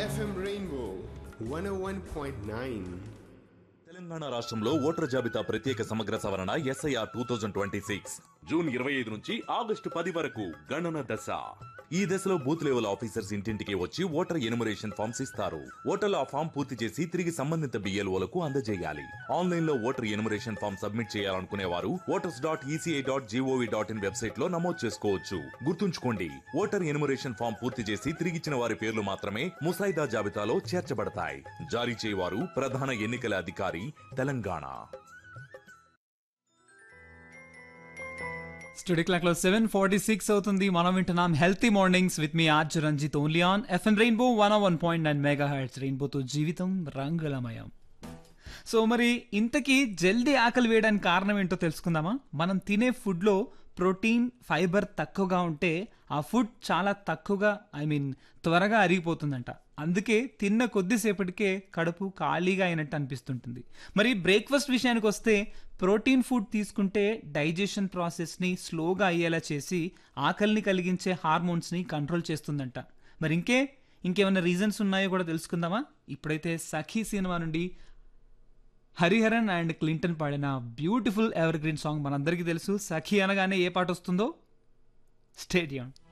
FM Rainbow 101.9. Telangana రాష్ట్రంలో voter జాబితా ప్రత్యేక సమగ్ర సవరణ SIR two thousand twenty six June ఇరవై ఐదు నుంచి ఆగస్టు పది వరకు గణన దశ ఈ దశలో బూత్ లెవెల్ ఆఫీసర్స్ ఇంటింటికి వచ్చి ఓటర్ ఎనుమరేషన్ ఫామ్స్ ఇస్తారు ఓటర్లు ఆ ఫామ్ పూర్తి చేసి తిరిగి సంబంధిత బిఎల్ఓలకు అందజేయాలి ఆన్లైన్ లో ఓటర్ ఎనుమరేషన్ ఫామ్ సబ్మిట్ చేయాలనుకునే వారు voters dot ECI dot G O V dot in website లో నమోదు చేసుకోవచ్చు గుర్తుంచుకోండి ఓటర్ ఎనుమరేషన్ ఫామ్ పూర్తి చేసి తిరిగిచ్చిన వారి పేర్లు మాత్రమే ముసాయిదా జాబితాలో చేర్చబడతాయి జారీ చేయవారు ప్రధాన ఎన్నికల అధికారి తెలంగాణ స్టూడియో క్లాక్ లో సెవెన్ ఫార్టీ సిక్స్ అవుతుంది మనం వింటున్నాం హెల్తీ మార్నింగ్స్ విత్ మీ RJ Ranjith only on FM rainbow one one point nine megahertz రెయిన్బోతో జీవితం రంగులమయం సో మరి ఇంతకీ జల్దీ ఆకలి వేయడానికి కారణం ఏంటో తెలుసుకుందామా మనం తినే ఫుడ్లో ప్రోటీన్ ఫైబర్ తక్కువగా ఉంటే ఆ ఫుడ్ చాలా తక్కువగా ఐ మీన్ త్వరగా అరిగిపోతుందంట అందుకే తిన్న కొద్దిసేపటికే కడుపు ఖాళీగా అయినట్టు అనిపిస్తుంటుంది మరి బ్రేక్ఫాస్ట్ విషయానికి వస్తే ప్రోటీన్ ఫుడ్ తీసుకుంటే డైజెషన్ ప్రాసెస్ని స్లోగా అయ్యేలా చేసి ఆకలిని కలిగించే హార్మోన్స్ని కంట్రోల్ చేస్తుందంట మరి ఇంకే ఇంకేమైనా రీజన్స్ ఉన్నాయో కూడా తెలుసుకుందామా ఇప్పుడైతే సఖీ సినిమా నుండి హరిహరన్ అండ్ క్లింటన్ పాడిన బ్యూటిఫుల్ ఎవర్ గ్రీన్ సాంగ్ మనందరికీ తెలుసు సఖీ అనగానే ఏ పాట వస్తుందో స్టేడియం